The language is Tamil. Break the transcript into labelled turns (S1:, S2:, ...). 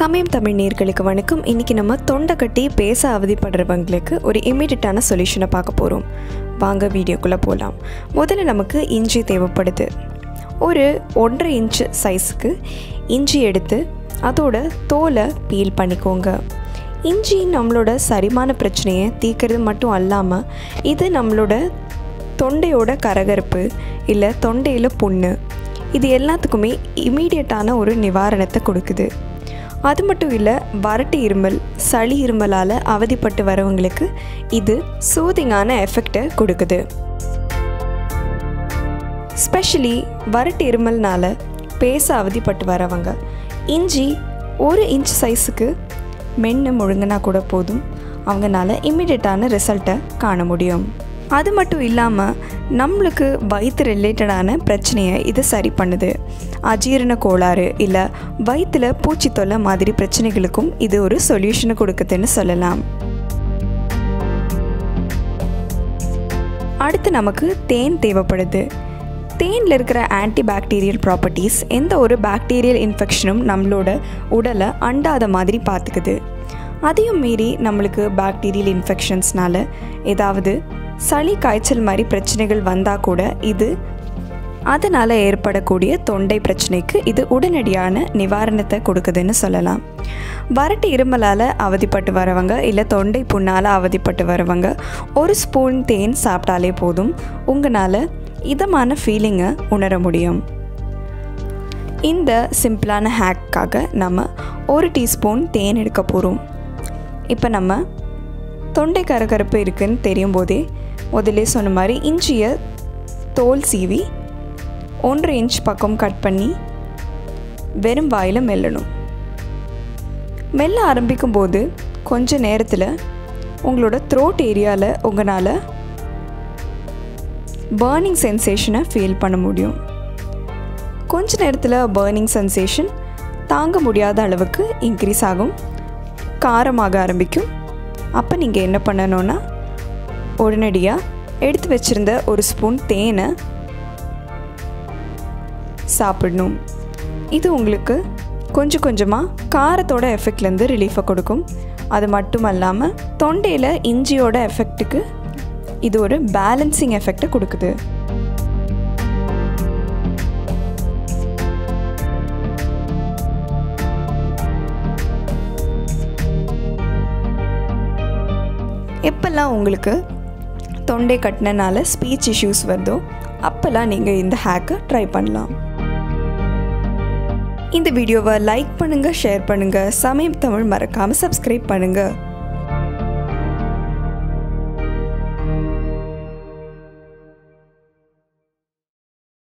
S1: சமயம் தமிழ் நேர்களுக்கு வணக்கம் இன்றைக்கி நம்ம தொண்டை கட்டி பேச அவதிப்படுறவங்களுக்கு ஒரு இமீடியட்டான சொல்யூஷனை பார்க்க போகிறோம் வாங்க வீடியோக்குள்ளே போகலாம் முதல்ல நமக்கு இஞ்சி தேவைப்படுது ஒரு ஒன்றரை இன்ச்சு சைஸுக்கு இஞ்சி எடுத்து அதோட தோலை பீல் பண்ணிக்கோங்க இஞ்சி நம்மளோட சரிமான பிரச்சனையை தீர்க்கறது மட்டும் அல்லாமல் இது நம்மளோட தொண்டையோட கரகரப்பு இல்லை தொண்டையில் புண்ணு இது எல்லாத்துக்குமே இமீடியட்டான ஒரு நிவாரணத்தை கொடுக்குது அது மட்டும் இல்லை வறட்டு இருமல் சளி இருமலால் அவதிப்பட்டு வரவங்களுக்கு இது சூதிங்கான எஃபெக்டை கொடுக்குது ஸ்பெஷலி வறட்டு இருமல்னால பேச அவதிப்பட்டு வரவங்க இஞ்சி ஒரு இன்ச் சைஸுக்கு மென்று முழுங்கினா கூட போதும் அவங்கனால இம்மிடியட்டான ரிசல்ட்டை காண முடியும் அது மட்டும் இல்லாமல் நம்மளுக்கு வயிற்று ரிலேட்டடான பிரச்சனையை இது சரி பண்ணுது அஜீரண கோளாறு இல்லை வயிற்றில் பூச்சி தொல்லை மாதிரி பிரச்சனைகளுக்கும் இது ஒரு சொல்யூஷனை கொடுக்குதுன்னு சொல்லலாம் அடுத்து நமக்கு தேன் தேவைப்படுது தேனில் இருக்கிற ஆன்டி பாக்டீரியல் ப்ராப்பர்ட்டிஸ் எந்த ஒரு பாக்டீரியல் இன்ஃபெக்ஷனும் நம்மளோட உடலை அண்டாத மாதிரி பார்த்துக்குது அதையும் மீறி நம்மளுக்கு பாக்டீரியல் இன்ஃபெக்ஷன்ஸ்னால ஏதாவது சளி காய்ச்சல் மாதிரி பிரச்சனைகள் வந்தால் கூட இது அதனால் ஏற்படக்கூடிய தொண்டை பிரச்சனைக்கு இது உடனடியான நிவாரணத்தை கொடுக்குதுன்னு சொல்லலாம் வறட்டு இருமலால் அவதிப்பட்டு வரவங்க இல்லை தொண்டை புண்ணால் அவதிப்பட்டு வரவங்க ஒரு ஸ்பூன் தேன் சாப்பிட்டாலே போதும் உங்களால் இதமான ஃபீலிங்கை உணர முடியும் இந்த சிம்பிளான ஹேக்காக நம்ம ஒரு டீஸ்பூன் தேன் எடுக்க போகிறோம் இப்போ நம்ம தொண்டை கரகரப்பு இருக்குன்னு தெரியும் போதே முதல்ல சொன்ன மாதிரி இஞ்சியை தோல் சீவி ஒன்றரை இன்ச் பக்கம் கட் பண்ணி வெறும் வாயில் மெல்லணும் மெல்ல ஆரம்பிக்கும் போது கொஞ்ச நேரத்தில் உங்களோட த்ரோட் ஏரியாவில் உங்களால் பேர்னிங் சென்சேஷனை ஃபீல் பண்ண முடியும் கொஞ்ச நேரத்தில் பேர்னிங் சென்சேஷன் தாங்க முடியாத அளவுக்கு இன்க்ரீஸ் ஆகும் காரமாக ஆரம்பிக்கும் அப்போ நீங்கள் என்ன பண்ணணுன்னா உடனடியாக எடுத்து வச்சுருந்த ஒரு ஸ்பூன் தேனை சாப்பிடணும் இது உங்களுக்கு கொஞ்சம் கொஞ்சமாக காரத்தோட எஃபெக்ட்லேருந்து ரிலீஃபை கொடுக்கும் அது மட்டும் இல்லாமல் தொண்டையில் இஞ்சியோட எஃபெக்ட்டுக்கு இது ஒரு பேலன்சிங் எஃபெக்டை கொடுக்குது எப்பெல்லாம் உங்களுக்கு தொண்டை கட்டினனால ஸ்பீச் இஷ்யூஸ் வருதோ அப்போல்லாம் நீங்கள் இந்த ஹேக்கை ட்ரை பண்ணலாம் இந்த வீடியோவை லைக் பண்ணுங்கள் ஷேர் பண்ணுங்கள் சமயம் தமிழ் மறக்காமல் சப்ஸ்கிரைப் பண்ணுங்கள்